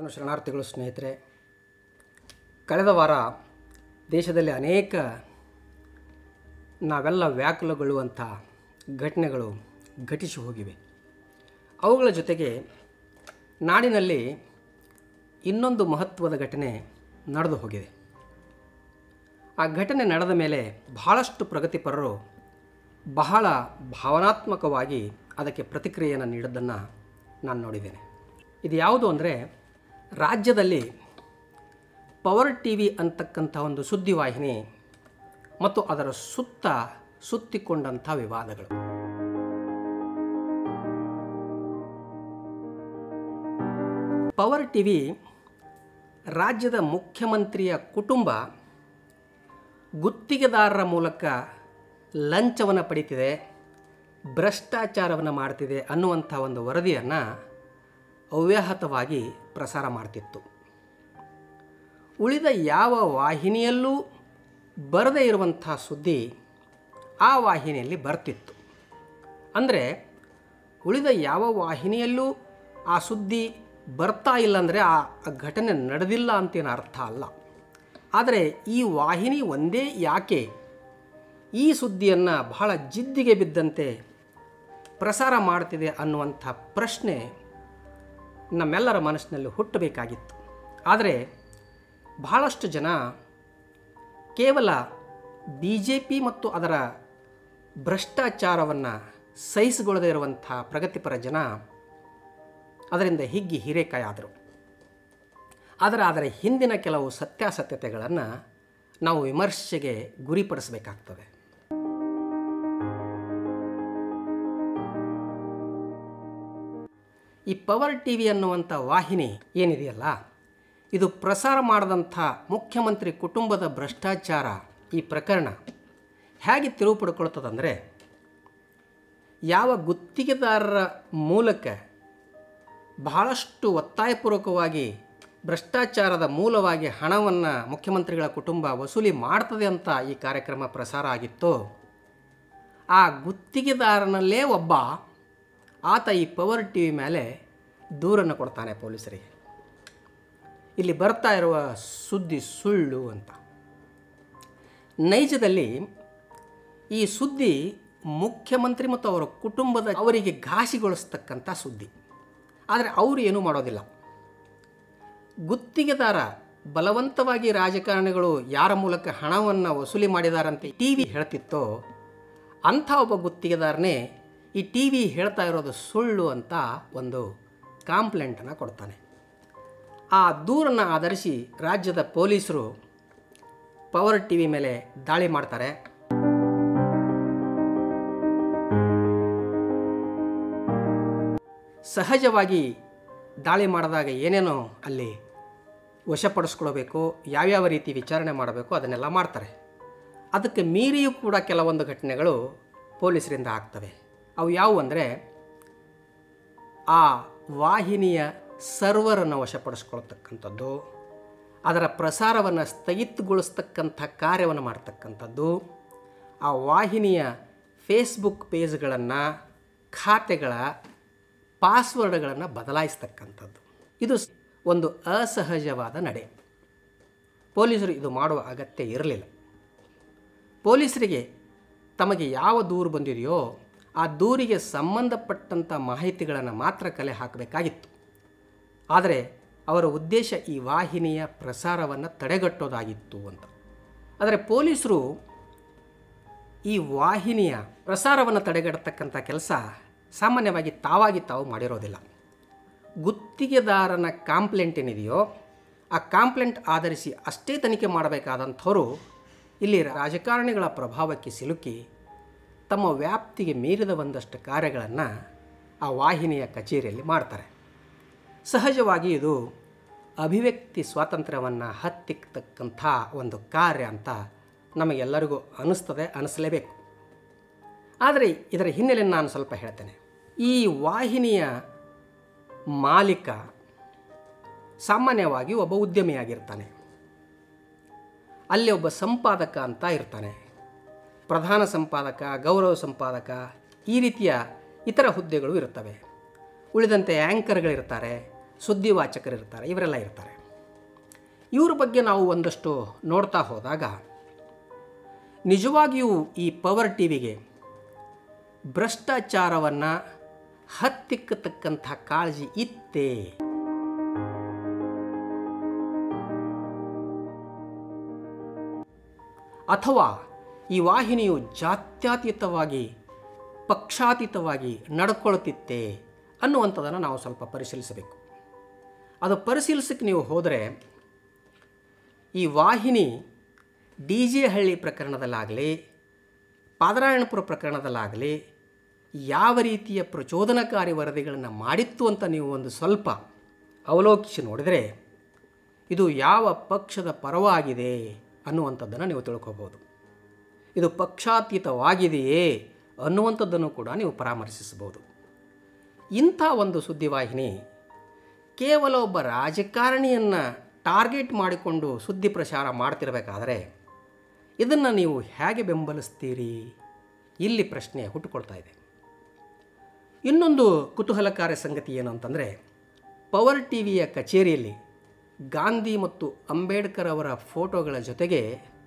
ಶರಣು ಶರಣಾರ್ಥಿಗಳು ಸ್ನೇಹಿತರೆ ಕಳೆದ ವಾರ ದೇಶದಲ್ಲಿ ಅನೇಕ ನಾವೆಲ್ಲ ವ್ಯಾಕುಲಗೊಳ್ಳುವಂಥ ಘಟನೆಗಳು ಘಟಿಸಿ ಹೋಗಿವೆ ಅವುಗಳ ಜೊತೆಗೆ ನಾಡಿನಲ್ಲಿ ಇನ್ನೊಂದು ಮಹತ್ವದ ಘಟನೆ ನಡೆದು ಹೋಗಿದೆ ಆ ಘಟನೆ ನಡೆದ ಮೇಲೆ ಬಹಳಷ್ಟು ಪ್ರಗತಿಪರರು ಬಹಳ ಭಾವನಾತ್ಮಕವಾಗಿ ಅದಕ್ಕೆ ಪ್ರತಿಕ್ರಿಯೆಯನ್ನು ನೀಡೋದನ್ನು ನಾನು ನೋಡಿದ್ದೇನೆ ಇದು ಯಾವುದು ಅಂದರೆ ರಾಜ್ಯದಲ್ಲಿ ಪವರ್ ಟಿ ವಿ ಅಂತಕ್ಕಂಥ ಒಂದು ಸುದ್ದಿವಾಹಿನಿ ಮತ್ತು ಅದರ ಸುತ್ತ ಸುತ್ತಿಕೊಂಡಂಥ ವಿವಾದಗಳು ಪವರ್ ಟಿ ವಿ ರಾಜ್ಯದ ಮುಖ್ಯಮಂತ್ರಿಯ ಕುಟುಂಬ ಗುತ್ತಿಗೆದಾರರ ಮೂಲಕ ಲಂಚವನ್ನು ಪಡಿತಿದೆ ಭ್ರಷ್ಟಾಚಾರವನ್ನು ಮಾಡ್ತಿದೆ ಅನ್ನುವಂಥ ಒಂದು ವರದಿಯನ್ನು ಅವ್ಯಾಹತವಾಗಿ ಪ್ರಸಾರ ಮಾಡ್ತಿತ್ತು ಉಳಿದ ಯಾವ ವಾಹಿನಿಯಲ್ಲೂ ಬರದೇ ಇರುವಂಥ ಸುದ್ದಿ ಆ ವಾಹಿನಿಯಲ್ಲಿ ಬರ್ತಿತ್ತು ಅಂದರೆ ಉಳಿದ ಯಾವ ವಾಹಿನಿಯಲ್ಲೂ ಆ ಸುದ್ದಿ ಬರ್ತಾ ಇಲ್ಲ ಅಂದರೆ ಆ ಆ ಘಟನೆ ನಡೆದಿಲ್ಲ ಅಂತೇನು ಅರ್ಥ ಅಲ್ಲ ಆದರೆ ಈ ವಾಹಿನಿ ಒಂದೇ ಯಾಕೆ ಈ ಸುದ್ದಿಯನ್ನು ಬಹಳ ಜಿದ್ದಿಗೆ ಬಿದ್ದಂತೆ ಪ್ರಸಾರ ಮಾಡ್ತಿದೆ ಅನ್ನುವಂಥ ಪ್ರಶ್ನೆ ನಮ್ಮೆಲ್ಲರ ಮನಸ್ಸಿನಲ್ಲಿ ಹುಟ್ಟಬೇಕಾಗಿತ್ತು ಆದರೆ ಬಹಳಷ್ಟು ಜನ ಕೇವಲ ಬಿ ಜೆ ಪಿ ಮತ್ತು ಅದರ ಭ್ರಷ್ಟಾಚಾರವನ್ನು ಸಹಿಸಿಕೊಳ್ಳದೇ ಇರುವಂಥ ಪ್ರಗತಿಪರ ಜನ ಅದರಿಂದ ಹಿಗ್ಗಿ ಹೀರೆಕಾಯಾದರು ಆದರೆ ಅದರ ಹಿಂದಿನ ಕೆಲವು ಸತ್ಯಾಸತ್ಯತೆಗಳನ್ನು ನಾವು ವಿಮರ್ಶೆಗೆ ಗುರಿಪಡಿಸಬೇಕಾಗ್ತದೆ ಈ ಪವರ್ ಟಿ ವಿ ಅನ್ನುವಂಥ ವಾಹಿನಿ ಏನಿದೆಯಲ್ಲ ಇದು ಪ್ರಸಾರ ಮಾಡಿದಂಥ ಮುಖ್ಯಮಂತ್ರಿ ಕುಟುಂಬದ ಭ್ರಷ್ಟಾಚಾರ ಈ ಪ್ರಕರಣ ಹೇಗೆ ತಿರುವು ಪಡ್ಕೊಳ್ತದಂದರೆ ಯಾವ ಗುತ್ತಿಗೆದಾರರ ಮೂಲಕ ಬಹಳಷ್ಟು ಒತ್ತಾಯಪೂರ್ವಕವಾಗಿ ಭ್ರಷ್ಟಾಚಾರದ ಮೂಲವಾಗಿ ಹಣವನ್ನು ಮುಖ್ಯಮಂತ್ರಿಗಳ ಕುಟುಂಬ ವಸೂಲಿ ಮಾಡ್ತದೆ ಅಂತ ಈ ಕಾರ್ಯಕ್ರಮ ಪ್ರಸಾರ ಆಗಿತ್ತೋ ಆ ಗುತ್ತಿಗೆದಾರನಲ್ಲೇ ಒಬ್ಬ ಆತ ಈ ಪವರ್ ಟಿ ವಿ ಮೇಲೆ ದೂರನ್ನು ಕೊಡ್ತಾನೆ ಪೊಲೀಸರಿಗೆ ಇಲ್ಲಿ ಬರ್ತಾ ಇರುವ ಸುದ್ದಿ ಸುಳ್ಳು ಅಂತ ನೈಜದಲ್ಲಿ ಈ ಸುದ್ದಿ ಮುಖ್ಯಮಂತ್ರಿ ಮತ್ತು ಅವರ ಕುಟುಂಬದ ಅವರಿಗೆ ಘಾಸಿಗೊಳಿಸ್ತಕ್ಕಂಥ ಸುದ್ದಿ ಆದರೆ ಅವರು ಏನೂ ಮಾಡೋದಿಲ್ಲ ಗುತ್ತಿಗೆದಾರ ಬಲವಂತವಾಗಿ ರಾಜಕಾರಣಿಗಳು ಯಾರ ಮೂಲಕ ಹಣವನ್ನು ವಸೂಲಿ ಮಾಡಿದಾರಂತೆ ಟಿ ವಿ ಹೇಳ್ತಿತ್ತೋ ಅಂಥ ಒಬ್ಬ ಗುತ್ತಿಗೆದಾರನೇ ಈ ಟಿ ವಿ ಹೇಳ್ತಾ ಇರೋದು ಸುಳ್ಳು ಅಂತ ಒಂದು ಕಾಂಪ್ಲೇಂಟನ್ನು ಕೊಡ್ತಾನೆ ಆ ದೂರನ್ನು ಆಧರಿಸಿ ರಾಜ್ಯದ ಪೊಲೀಸರು ಪವರ್ ಟಿ ವಿ ಮೇಲೆ ದಾಳಿ ಮಾಡ್ತಾರೆ ಸಹಜವಾಗಿ ದಾಳಿ ಮಾಡಿದಾಗ ಏನೇನೋ ಅಲ್ಲಿ ವಶಪಡಿಸ್ಕೊಳ್ಬೇಕು ಯಾವ್ಯಾವ ರೀತಿ ವಿಚಾರಣೆ ಮಾಡಬೇಕು ಅದನ್ನೆಲ್ಲ ಮಾಡ್ತಾರೆ ಅದಕ್ಕೆ ಮೀರಿಯೂ ಕೂಡ ಕೆಲವೊಂದು ಘಟನೆಗಳು ಪೊಲೀಸರಿಂದ ಆಗ್ತವೆ ಅವು ಯಾವುವು ಅಂದರೆ ಆ ವಾಹಿನಿಯ ಸರ್ವರನ್ನು ವಶಪಡಿಸ್ಕೊಳ್ತಕ್ಕಂಥದ್ದು ಅದರ ಪ್ರಸಾರವನ್ನು ಸ್ಥಗಿತಗೊಳಿಸ್ತಕ್ಕಂಥ ಕಾರ್ಯವನ್ನು ಮಾಡ್ತಕ್ಕಂಥದ್ದು ಆ ವಾಹಿನಿಯ ಫೇಸ್ಬುಕ್ ಪೇಜ್ಗಳನ್ನು ಖಾತೆಗಳ ಪಾಸ್ವರ್ಡ್ಗಳನ್ನು ಬದಲಾಯಿಸ್ತಕ್ಕಂಥದ್ದು ಇದು ಒಂದು ಅಸಹಜವಾದ ನಡೆ ಪೊಲೀಸರು ಇದು ಮಾಡುವ ಅಗತ್ಯ ಇರಲಿಲ್ಲ ಪೊಲೀಸರಿಗೆ ತಮಗೆ ಯಾವ ದೂರು ಬಂದಿದೆಯೋ ಆ ದೂರಿಗೆ ಸಂಬಂಧಪಟ್ಟಂಥ ಮಾಹಿತಿಗಳನ್ನು ಮಾತ್ರ ಕಲೆ ಹಾಕಬೇಕಾಗಿತ್ತು ಆದರೆ ಅವರ ಉದ್ದೇಶ ಈ ವಾಹಿನಿಯ ಪ್ರಸಾರವನ್ನು ತಡೆಗಟ್ಟೋದಾಗಿತ್ತು ಅಂತ ಆದರೆ ಪೊಲೀಸರು ಈ ವಾಹಿನಿಯ ಪ್ರಸಾರವನ್ನು ತಡೆಗಟ್ಟತಕ್ಕಂಥ ಕೆಲಸ ಸಾಮಾನ್ಯವಾಗಿ ತಾವಾಗಿ ತಾವು ಮಾಡಿರೋದಿಲ್ಲ ಗುತ್ತಿಗೆದಾರನ ಕಾಂಪ್ಲೇಂಟ್ ಏನಿದೆಯೋ ಆ ಕಾಂಪ್ಲೇಂಟ್ ಆಧರಿಸಿ ಅಷ್ಟೇ ತನಿಖೆ ಮಾಡಬೇಕಾದಂಥವರು ಇಲ್ಲಿ ರಾಜಕಾರಣಿಗಳ ಪ್ರಭಾವಕ್ಕೆ ಸಿಲುಕಿ ತಮ್ಮ ವ್ಯಾಪ್ತಿಗೆ ಮೀರಿದ ಒಂದಷ್ಟು ಕಾರ್ಯಗಳನ್ನು ಆ ವಾಹಿನಿಯ ಕಚೇರಿಯಲ್ಲಿ ಮಾಡ್ತಾರೆ ಸಹಜವಾಗಿ ಇದು ಅಭಿವ್ಯಕ್ತಿ ಸ್ವಾತಂತ್ರ್ಯವನ್ನು ಹತ್ತಿಕ್ಕತಕ್ಕಂಥ ಒಂದು ಕಾರ್ಯ ಅಂತ ನಮಗೆಲ್ಲರಿಗೂ ಅನ್ನಿಸ್ತದೆ ಅನ್ನಿಸಲೇಬೇಕು ಆದರೆ ಇದರ ಹಿನ್ನೆಲೆಯನ್ನು ನಾನು ಸ್ವಲ್ಪ ಹೇಳ್ತೇನೆ ಈ ವಾಹಿನಿಯ ಮಾಲೀಕ ಸಾಮಾನ್ಯವಾಗಿ ಒಬ್ಬ ಉದ್ಯಮಿಯಾಗಿರ್ತಾನೆ ಅಲ್ಲಿ ಒಬ್ಬ ಸಂಪಾದಕ ಅಂತ ಇರ್ತಾನೆ ಪ್ರಧಾನ ಸಂಪಾದಕ ಗೌರವ ಸಂಪಾದಕ ಈ ರೀತಿಯ ಇತರ ಹುದ್ದೆಗಳು ಇರುತ್ತವೆ ಉಳಿದಂತೆ ಆ್ಯಂಕರ್ಗಳಿರ್ತಾರೆ ಸುದ್ದಿವಾಚಕರಿರ್ತಾರೆ ಇವರೆಲ್ಲ ಇರ್ತಾರೆ ಇವ್ರ ಬಗ್ಗೆ ನಾವು ಒಂದಷ್ಟು ನೋಡ್ತಾ ಹೋದಾಗ ನಿಜವಾಗಿಯೂ ಈ ಪವರ್ ಟಿ ವಿಗೆ ಭ್ರಷ್ಟಾಚಾರವನ್ನು ಹತ್ತಿಕ್ಕತಕ್ಕಂಥ ಕಾಳಜಿ ಇತ್ತೇ ಅಥವಾ ಈ ವಾಹಿನಿಯು ಜಾತ್ಯತೀತವಾಗಿ ಪಕ್ಷಾತೀತವಾಗಿ ನಡ್ಕೊಳ್ತಿತ್ತೆ ಅನ್ನುವಂಥದ್ದನ್ನು ನಾವು ಸ್ವಲ್ಪ ಪರಿಶೀಲಿಸಬೇಕು ಅದು ಪರಿಶೀಲಿಸಕ್ಕೆ ನೀವು ಹೋದರೆ ಈ ವಾಹಿನಿ ಡಿ ಜೆ ಹಳ್ಳಿ ಪ್ರಕರಣದಲ್ಲಾಗಲಿ ಪಾದರಾಯಣಪುರ ಪ್ರಕರಣದಲ್ಲಾಗಲಿ ಯಾವ ರೀತಿಯ ಪ್ರಚೋದನಕಾರಿ ವರದಿಗಳನ್ನು ಮಾಡಿತ್ತು ಅಂತ ನೀವು ಒಂದು ಸ್ವಲ್ಪ ಅವಲೋಕಿಸಿ ನೋಡಿದರೆ ಇದು ಯಾವ ಪಕ್ಷದ ಪರವಾಗಿದೆ ಅನ್ನುವಂಥದ್ದನ್ನು ನೀವು ತಿಳ್ಕೊಬೋದು ಇದು ಪಕ್ಷಾತೀತವಾಗಿದೆಯೇ ಅನ್ನುವಂಥದ್ದನ್ನು ಕೂಡ ನೀವು ಪರಾಮರ್ಶಿಸಬಹುದು ಇಂಥ ಒಂದು ಸುದ್ದಿವಾಹಿನಿ ಕೇವಲ ಒಬ್ಬ ರಾಜಕಾರಣಿಯನ್ನು ಟಾರ್ಗೆಟ್ ಮಾಡಿಕೊಂಡು ಸುದ್ದಿ ಪ್ರಸಾರ ಮಾಡ್ತಿರಬೇಕಾದರೆ ಇದನ್ನು ನೀವು ಹೇಗೆ ಬೆಂಬಲಿಸ್ತೀರಿ ಇಲ್ಲಿ ಪ್ರಶ್ನೆ ಹುಟ್ಟುಕೊಳ್ತಾ ಇದೆ ಇನ್ನೊಂದು ಕುತೂಹಲಕಾರಿ ಸಂಗತಿ ಏನು ಅಂತಂದರೆ ಪವರ್ ಟಿ ವಿಯ ಕಚೇರಿಯಲ್ಲಿ ಗಾಂಧಿ ಮತ್ತು ಅಂಬೇಡ್ಕರ್ ಅವರ ಫೋಟೋಗಳ ಜೊತೆಗೆ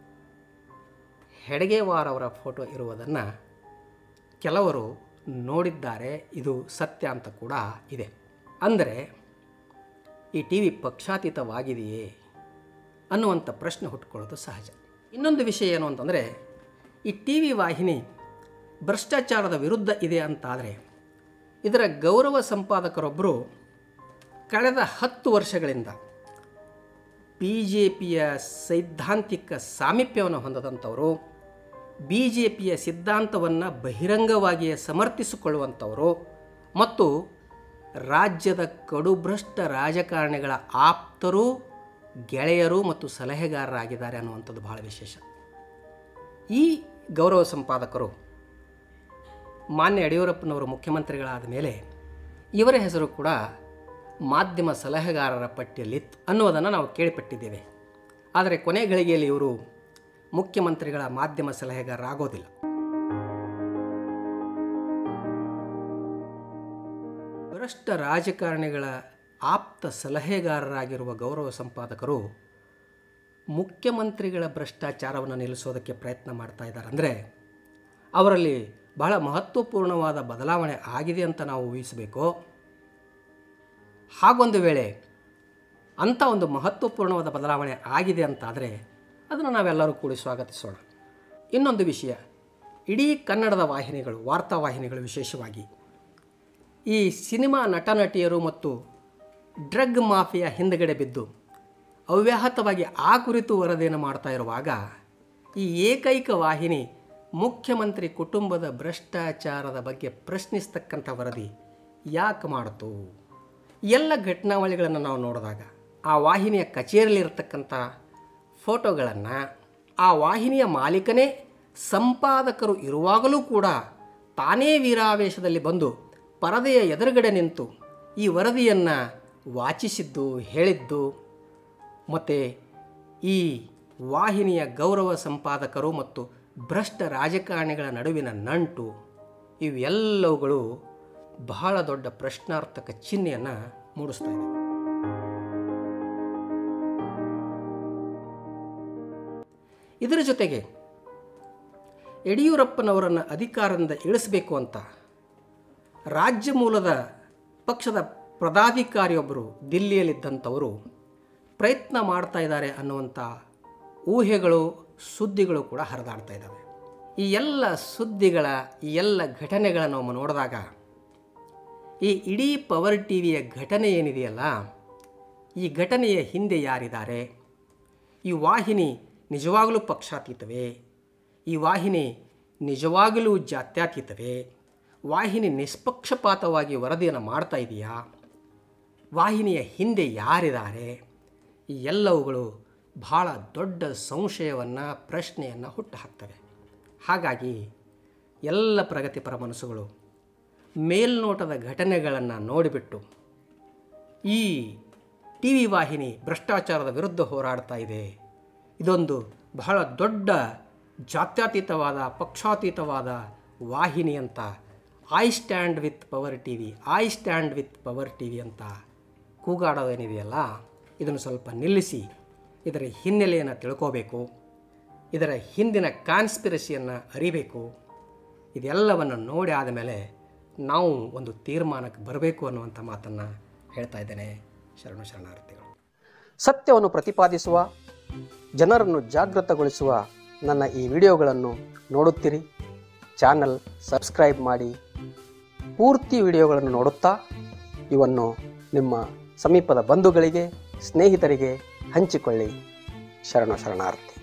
ಹೆಡಗೇವಾರ್ ಅವರ ಫೋಟೋ ಇರುವುದನ್ನು ಕೆಲವರು ನೋಡಿದ್ದಾರೆ ಇದು ಸತ್ಯ ಅಂತ ಕೂಡ ಇದೆ ಅಂದರೆ ಈ ಟಿ ವಿ ಪಕ್ಷಾತೀತವಾಗಿದೆಯೇ ಅನ್ನುವಂಥ ಪ್ರಶ್ನೆ ಹುಟ್ಟುಕೊಳ್ಳೋದು ಸಹಜ ಇನ್ನೊಂದು ವಿಷಯ ಏನು ಅಂತಂದರೆ ಈ ಟಿ ವಿ ವಾಹಿನಿ ಭ್ರಷ್ಟಾಚಾರದ ವಿರುದ್ಧ ಇದೆ ಅಂತಾದರೆ ಇದರ ಗೌರವ ಸಂಪಾದಕರೊಬ್ಬರು ಕಳೆದ ಹತ್ತು ವರ್ಷಗಳಿಂದ ಬಿ ಜೆ ಪಿಯ ಸೈದ್ಧಾಂತಿಕ ಸಾಮೀಪ್ಯವನ್ನು ಹೊಂದದಂಥವರು ಬಿ ಜೆ ಪಿಯ ಸಿದ್ಧಾಂತವನ್ನು ಬಹಿರಂಗವಾಗಿಯೇ ಸಮರ್ಥಿಸಿಕೊಳ್ಳುವಂಥವರು ಮತ್ತು ರಾಜ್ಯದ ಕಡುಭ್ರಷ್ಟ ರಾಜಕಾರಣಿಗಳ ಆಪ್ತರು ಗೆಳೆಯರು ಮತ್ತು ಸಲಹೆಗಾರರಾಗಿದ್ದಾರೆ ಅನ್ನುವಂಥದ್ದು ಬಹಳ ವಿಶೇಷ ಈ ಗೌರವ ಸಂಪಾದಕರು ಮಾನ್ಯ ಯಡಿಯೂರಪ್ಪನವರು ಮುಖ್ಯಮಂತ್ರಿಗಳಾದ ಮೇಲೆ ಇವರ ಹೆಸರು ಕೂಡ ಮಾಧ್ಯಮ ಸಲಹೆಗಾರರ ಪಟ್ಟಿಯಲ್ಲಿತ್ತು ಅನ್ನುವುದನ್ನು ನಾವು ಕೇಳಿಪಟ್ಟಿದ್ದೇವೆ ಆದರೆ ಕೊನೆ ಗಳಿಗೆಯಲ್ಲಿ ಇವರು ಮುಖ್ಯಮಂತ್ರಿಗಳ ಮಾಧ್ಯಮ ಸಲಹೆಗಾರರಾಗೋದಿಲ್ಲ ಭ್ರಷ್ಟ ರಾಜಕಾರಣಿಗಳ ಆಪ್ತ ಸಲಹೆಗಾರರಾಗಿರುವ ಗೌರವ ಸಂಪಾದಕರು ಮುಖ್ಯಮಂತ್ರಿಗಳ ಭ್ರಷ್ಟಾಚಾರವನ್ನು ನಿಲ್ಲಿಸೋದಕ್ಕೆ ಪ್ರಯತ್ನ ಮಾಡ್ತಾ ಇದ್ದಾರೆ ಅಂದರೆ ಅವರಲ್ಲಿ ಬಹಳ ಮಹತ್ವಪೂರ್ಣವಾದ ಬದಲಾವಣೆ ಆಗಿದೆ ಅಂತ ನಾವು ಊಹಿಸಬೇಕು ಹಾಗೊಂದು ವೇಳೆ ಅಂಥ ಒಂದು ಮಹತ್ವಪೂರ್ಣವಾದ ಬದಲಾವಣೆ ಆಗಿದೆ ಅಂತಾದರೆ ಅದನ್ನು ನಾವೆಲ್ಲರೂ ಕೂಡಿ ಸ್ವಾಗತಿಸೋಣ ಇನ್ನೊಂದು ವಿಷಯ ಇಡೀ ಕನ್ನಡದ ವಾಹಿನಿಗಳು ವಾರ್ತಾವಾಹಿನಿಗಳು ವಿಶೇಷವಾಗಿ ಈ ಸಿನಿಮಾ ನಟ ನಟಿಯರು ಮತ್ತು ಡ್ರಗ್ ಮಾಫಿಯಾ ಹಿಂದಗಡೆ ಬಿದ್ದು ಅವ್ಯಾಹತವಾಗಿ ಆ ಕುರಿತು ವರದಿಯನ್ನು ಮಾಡ್ತಾ ಇರುವಾಗ ಈ ಏಕೈಕ ವಾಹಿನಿ ಮುಖ್ಯಮಂತ್ರಿ ಕುಟುಂಬದ ಭ್ರಷ್ಟಾಚಾರದ ಬಗ್ಗೆ ಪ್ರಶ್ನಿಸ್ತಕ್ಕಂಥ ವರದಿ ಯಾಕೆ ಮಾಡಿತು ಎಲ್ಲ ಘಟನಾವಳಿಗಳನ್ನು ನಾವು ನೋಡಿದಾಗ ಆ ವಾಹಿನಿಯ ಕಚೇರಿಯಲ್ಲಿರ್ತಕ್ಕಂಥ ಫೋಟೋಗಳನ್ನು ಆ ವಾಹಿನಿಯ ಮಾಲೀಕನೇ ಸಂಪಾದಕರು ಇರುವಾಗಲೂ ಕೂಡ ತಾನೇ ವೀರಾವೇಶದಲ್ಲಿ ಬಂದು ಪರದೆಯ ಎದುರುಗಡೆ ನಿಂತು ಈ ವರದಿಯನ್ನು ವಾಚಿಸಿದ್ದು ಹೇಳಿದ್ದು ಮತ್ತು ಈ ವಾಹಿನಿಯ ಗೌರವ ಸಂಪಾದಕರು ಮತ್ತು ಭ್ರಷ್ಟ ರಾಜಕಾರಣಿಗಳ ನಡುವಿನ ನಂಟು ಇವೆಲ್ಲವುಗಳು ಬಹಳ ದೊಡ್ಡ ಪ್ರಶ್ನಾರ್ಥಕ ಚಿಹ್ನೆಯನ್ನು ಮೂಡಿಸ್ತಾ ಇದೆ ಇದರ ಜೊತೆಗೆ ಯಡಿಯೂರಪ್ಪನವರನ್ನು ಅಧಿಕಾರದಿಂದ ಇಳಿಸಬೇಕು ಅಂತ ರಾಜ್ಯ ಮೂಲದ ಪಕ್ಷದ ಪದಾಧಿಕಾರಿಯೊಬ್ಬರು ದಿಲ್ಲಿಯಲ್ಲಿದ್ದಂಥವರು ಪ್ರಯತ್ನ ಮಾಡ್ತಾ ಇದ್ದಾರೆ ಅನ್ನುವಂಥ ಊಹೆಗಳು ಸುದ್ದಿಗಳು ಕೂಡ ಹರಿದಾಡ್ತಾ ಇದ್ದಾವೆ ಈ ಎಲ್ಲ ಸುದ್ದಿಗಳ ಈ ಎಲ್ಲ ಘಟನೆಗಳನ್ನು ನಾವು ನೋಡಿದಾಗ ಈ ಇಡೀ ಪವರ್ ಟಿ ವಿಯ ಘಟನೆ ಏನಿದೆಯಲ್ಲ ಈ ಘಟನೆಯ ಹಿಂದೆ ಯಾರಿದ್ದಾರೆ ಈ ವಾಹಿನಿ ನಿಜವಾಗಲೂ ಪಕ್ಷಾತೀತವೇ ಈ ವಾಹಿನಿ ನಿಜವಾಗಲೂ ಜಾತ್ಯತೀತವೇ ವಾಹಿನಿ ನಿಷ್ಪಕ್ಷಪಾತವಾಗಿ ವರದಿಯನ್ನು ಮಾಡ್ತಾ ಇದೆಯಾ ವಾಹಿನಿಯ ಹಿಂದೆ ಯಾರಿದ್ದಾರೆ ಈ ಎಲ್ಲವುಗಳು ಬಹಳ ದೊಡ್ಡ ಸಂಶಯವನ್ನು ಪ್ರಶ್ನೆಯನ್ನು ಹುಟ್ಟುಹಾಕ್ತವೆ ಹಾಗಾಗಿ ಎಲ್ಲ ಪ್ರಗತಿಪರ ಮನಸ್ಸುಗಳು ಮೇಲ್ನೋಟದ ಘಟನೆಗಳನ್ನು ನೋಡಿಬಿಟ್ಟು ಈ ಟಿ ವಿ ವಾಹಿನಿ ಭ್ರಷ್ಟಾಚಾರದ ವಿರುದ್ಧ ಹೋರಾಡ್ತಾ ಇದೆ ಇದೊಂದು ಬಹಳ ದೊಡ್ಡ ಜಾತ್ಯತೀತವಾದ ಪಕ್ಷಾತೀತವಾದ ವಾಹಿನಿ ಅಂತ I stand with Power TV I stand with Power TV ಅಂತ ಕೂಗಾಡೋದೇನಿದೆಯಲ್ಲ ಇದನ್ನು ಸ್ವಲ್ಪ ನಿಲ್ಲಿಸಿ ಇದರ ಹಿನ್ನೆಲೆಯನ್ನು ತಿಳ್ಕೋಬೇಕು ಇದರ ಹಿಂದಿನ ಕಾನ್ಸ್ಪಿರಸಿಯನ್ನು ಅರಿಬೇಕು ಇದೆಲ್ಲವನ್ನು ನೋಡಿ ಆದಮೇಲೆ ನಾವು ಒಂದು ತೀರ್ಮಾನಕ್ಕೆ ಬರಬೇಕು ಅನ್ನುವಂಥ ಮಾತನ್ನು ಹೇಳ್ತಾ ಇದ್ದೇನೆ ಶರಣು ಶರಣಾರ್ಥಿಗಳು ಸತ್ಯವನ್ನು ಪ್ರತಿಪಾದಿಸುವ ಜನರನ್ನು ಜಾಗೃತಗೊಳಿಸುವ ನನ್ನ ಈ ವಿಡಿಯೋಗಳನ್ನು ನೋಡುತ್ತೀರಿ ಚಾನಲ್ ಸಬ್ಸ್ಕ್ರೈಬ್ ಮಾಡಿ ಪೂರ್ತಿ ವಿಡಿಯೋಗಳನ್ನು ನೋಡುತ್ತಾ ಇವನ್ನು ನಿಮ್ಮ ಸಮೀಪದ ಬಂಧುಗಳಿಗೆ ಸ್ನೇಹಿತರಿಗೆ ಹಂಚಿಕೊಳ್ಳಿ ಶರಣ ಶರಣಾರ್ಥಿ